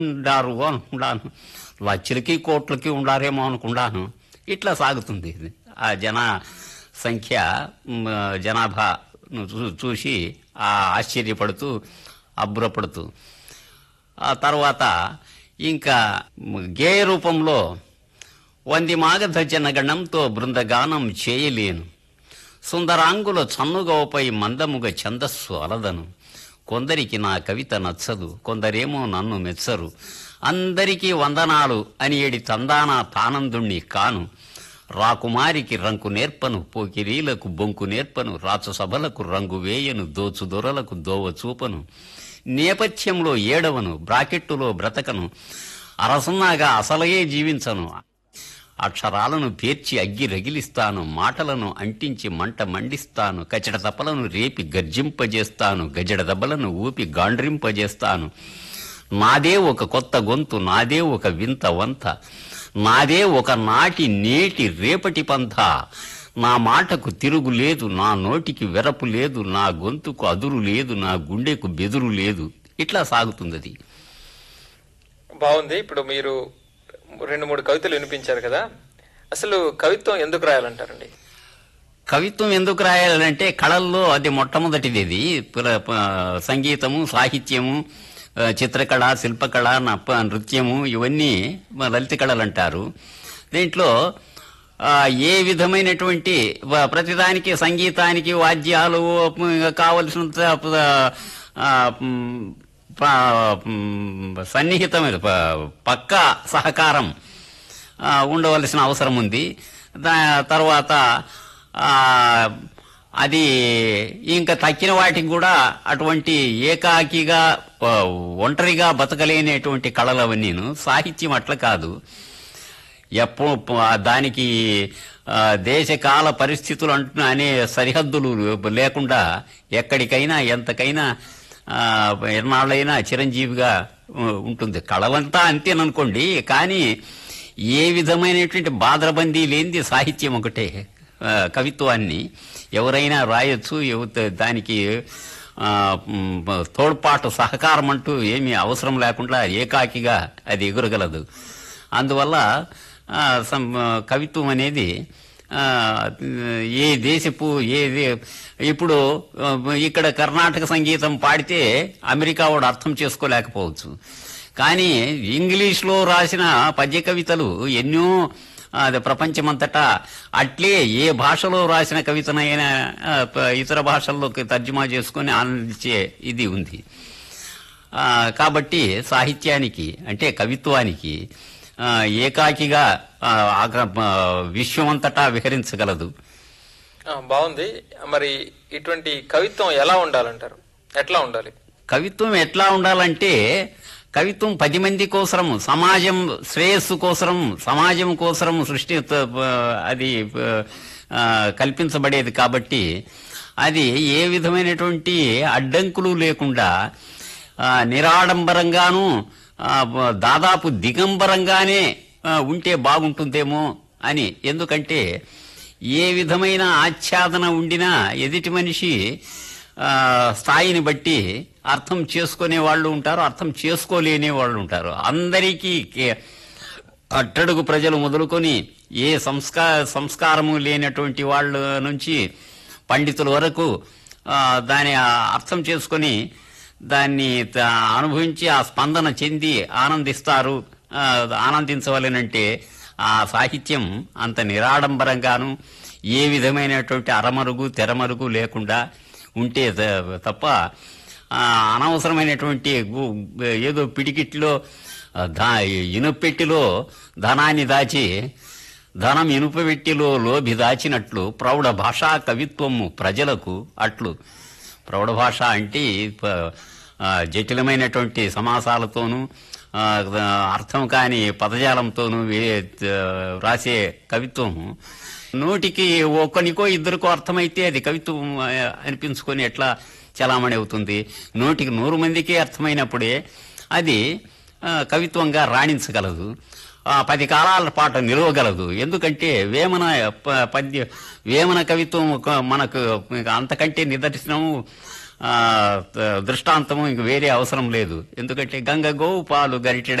ఉండారు అనుకున్నాను లక్షలకి కోట్లకి ఉండారేమో అనుకున్నాను ఇట్లా సాగుతుంది ఇది. ఆ జన సంఖ్య మ్, జనాభాను చూ- చూసి ఆ ఆశ్చర్యపడుతూ అబ్బురపడుతూ ఆ తర్వాత ఇంకా మ్, గేయ రూపంలో వంది మాగధ జనగణంతో బృందగానం చేయలేను సుందరాంగుల చన్నుగవపై మందముగ ఛందస్సు అలదను కొందరికి నా కవిత నచ్చదు కొందరేమో నన్ను మెచ్చరు అందరికీ వందనాలు అని ఏడి తందానా తానందుణ్ణి కాను రాకుమారికి రంకు నేర్పను పోకిరీలకు బొంకు నేర్పను రాచసభలకు రంగు వేయను దోచు దొరలకు దోవ చూపను నేపథ్యంలో ఏడవను బ్రాకెట్టులో బ్రతకను అరసున్నాగా అసలయే జీవించను అక్షరాలను పేర్చి అగ్గి రగిలిస్తాను మాటలను అంటించి మంట మండిస్తాను కచడ తపలను రేపి గర్జింపజేస్తాను గజడ దెబ్బలను ఊపి గాండ్రింపజేస్తాను నాదే ఒక కొత్త గొంతు నాదే ఒక వింత వంత నాదే ఒక నాటి నేటి రేపటి పంథ నా మాటకు తిరుగు లేదు నా నోటికి వెరపు లేదు నా గొంతుకు అదురు లేదు నా గుండెకు బెదురు లేదు ఇట్లా సాగుతుంది అది బాగుంది ఇప్పుడు మీరు రెండు మూడు కవితలు వినిపించారు కదా అసలు కవిత్వం ఎందుకు రాయాలంటారండి కవిత్వం ఎందుకు రాయాలంటే కళల్లో అది మొట్టమొదటిది ఇది పుర- ప- సంగీతము సాహిత్యము ఆ, చిత్రకళ శిల్పకళ నప్ప నృత్యము ఇవన్నీ మ- లలిత కళలు అంటారు దీంట్లో ఆ, ఏ విధమైనటువంటి వ- ప్రతిదానికి సంగీతానికి వాద్యాలు మ్, కావలసినంత ప- ఆ, మ్, ప- మ్, సన్నిహితమైన ప- పక్కా సహకారం ఆ, ఉండవలసిన అవసరం ఉంది దా తర్వాత ఆ, అది ఇంకా తక్కిన వాటికి కూడా అటువంటి ఏకాకిగా ఆ, ఒంటరిగా బతకలేనటువంటి కళలు అవన్నీను సాహిత్యం అట్లా కాదు ఎప్పుడు ప- దానికి ఆ, దేశకాల పరిస్థితులు అంటు అనే సరిహద్దులు లేకుండా ఎక్కడికైనా ఎంతకైనా ఆ, ఎన్నాళ్ళైనా చిరంజీవిగా ఉ, ఉంటుంది కళలంతా అంతేననుకోండి కానీ ఏ విధమైనటువంటి బాధరబందీ లేనిది సాహిత్యం ఒకటే ఆ, కవిత్వాన్ని ఎవరైనా రాయొచ్చు ఎవ- దానికి ఆ, మ్, తోడ్పాటు సహకారం అంటూ ఏమీ అవసరం లేకుండా ఏకాకిగా అది ఎగురగలదు అందువల్ల ఆ, సం- కవిత్వం అనేది ఆ, ఏ దేశపు ఏ దే- ఇప్పుడు ఆ, ఇక్కడ కర్ణాటక సంగీతం పాడితే అమెరికా వాడు అర్థం చేసుకోలేకపోవచ్చు కానీ ఇంగ్లీష్లో రాసిన పద్య కవితలు ఎన్నో అది ప్రపంచమంతటా అట్లే ఏ భాషలో రాసిన కవితనైనా ఆ, ప- ఇతర భాషల్లోకి తర్జుమా చేసుకొని ఆనందించే ఇది ఉంది ఆ, కాబట్టి సాహిత్యానికి అంటే కవిత్వానికి ఆ, ఏకాకిగా ఆ, ఆగ- ఆ, విశ్వమంతటా విహరించగలదు ఆ, బాగుంది మరి ఇటువంటి కవిత్వం ఎలా ఉండాలంటారు ఎట్లా ఉండాలి కవిత్వం ఎట్లా ఉండాలంటే కవిత్వం పది మంది కోసరం సమాజం శ్రేయస్సు కోసరం సమాజం కోసరం సృష్టి అది ఆ, కల్పించబడేది కాబట్టి అది ఏ విధమైనటువంటి అడ్డంకులు లేకుండా ఆ, నిరాడంబరంగాను ఆ, దాదాపు దిగంబరంగానే ఆ, ఉంటే బాగుంటుందేమో అని ఎందుకంటే ఏ విధమైన ఆచ్ఛాదన ఉండినా ఎదుటి మనిషి ఆ, స్థాయిని బట్టి అర్థం చేసుకునే వాళ్ళు ఉంటారు అర్థం చేసుకోలేని వాళ్ళు ఉంటారు అందరికీ కే- అట్టడుగు ప్రజలు మొదలుకొని ఏ సంస్కా సంస్కారము లేనటువంటి వాళ్ళ నుంచి పండితుల వరకు ఆ, దాని ఆ అర్థం చేసుకొని దాన్ని త- అనుభవించి ఆ స్పందన చెంది ఆనందిస్తారు ఆ, ఆనందించవలనంటే ఆ సాహిత్యం అంత నిరాడంబరంగాను ఏ విధమైనటువంటి అరమరుగు తెరమరుగు లేకుండా ఉంటే త- తప్ప ఆ, అనవసరమైనటువంటి గు- ఏదో పిడికిట్లో ఆ, దా ఇనుపెట్టిలో ధనాన్ని దాచి ధనం ఇనుపపెట్టిలో లోభి దాచినట్లు ప్రౌఢ భాషా కవిత్వము ప్రజలకు అట్లు ప్రౌఢ భాష అంటే ప- ఆ, జటిలమైనటువంటి సమాసాలతోనూ ఆ, అర్థం కాని పదజాలంతోనూ వే- రాసే కవిత్వము నూటికి ఒక్కనికో ఇద్దరికో అర్థమైతే అది కవిత్వం ఆ, అనిపించుకొని ఎట్లా చలామణి అవుతుంది నూటికి నూరు మందికి అర్థమైనప్పుడే అది ఆ, కవిత్వంగా రాణించగలదు ఆ, పది కాలాల పాటు నిలవగలదు ఎందుకంటే వేమన ప- పద్య వేమన కవిత్వం ఒక మనకు అంతకంటే నిదర్శనం ఆ, ఆ, ద- దృష్టాంతము ఇంక వేరే అవసరం లేదు ఎందుకంటే గంగ గోవు పాలు గరిటెడ